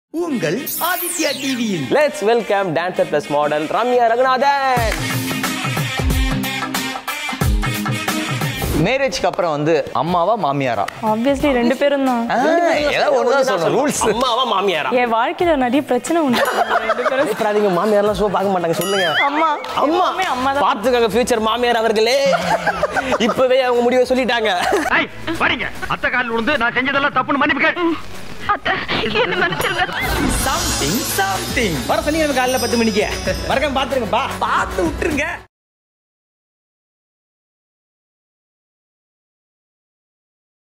உங்கள் ஆதித்யா டிவியில் let's welcome dancer plus model Ramya Raghunathan மேரேஜ்க்கு அப்புறம் வந்து அம்மாவா மாமியாரா ஆப்வியஸ்லி ரெண்டு பேரும் தான் ஏதாவது ஒண்ணுதான் சொல்லணும் ரூல்ஸ் அம்மாவா மாமியாரா என் வாழ்க்கையில நிறைய பிரச்சனை உண்டு ரெண்டு பேரும் பயப்படாதீங்க மாமியார்லாம் ஷோ பார்க்க மாட்டாங்க சொல்லுங்க அம்மா அம்மா எப்பவுமே அம்மா தான் பார்த்துக்கங்க ஃபியூச்சர் மாமியார் அவர்களே இப்பவே அவங்க முடிவை சொல்லிட்டாங்க ஐய், வாடிங்க அத்தை காலில் விழுந்து நான் செஞ்சதெல்லாம் தப்புன்னு மன்னிப்பு கேட்டு சம்திங் சம்திங் வர சனிக்கிழமை காலையில பத்து மணிக்கு மறக்காம பாத்துருங்க பா பார்த்து விட்டுருங்க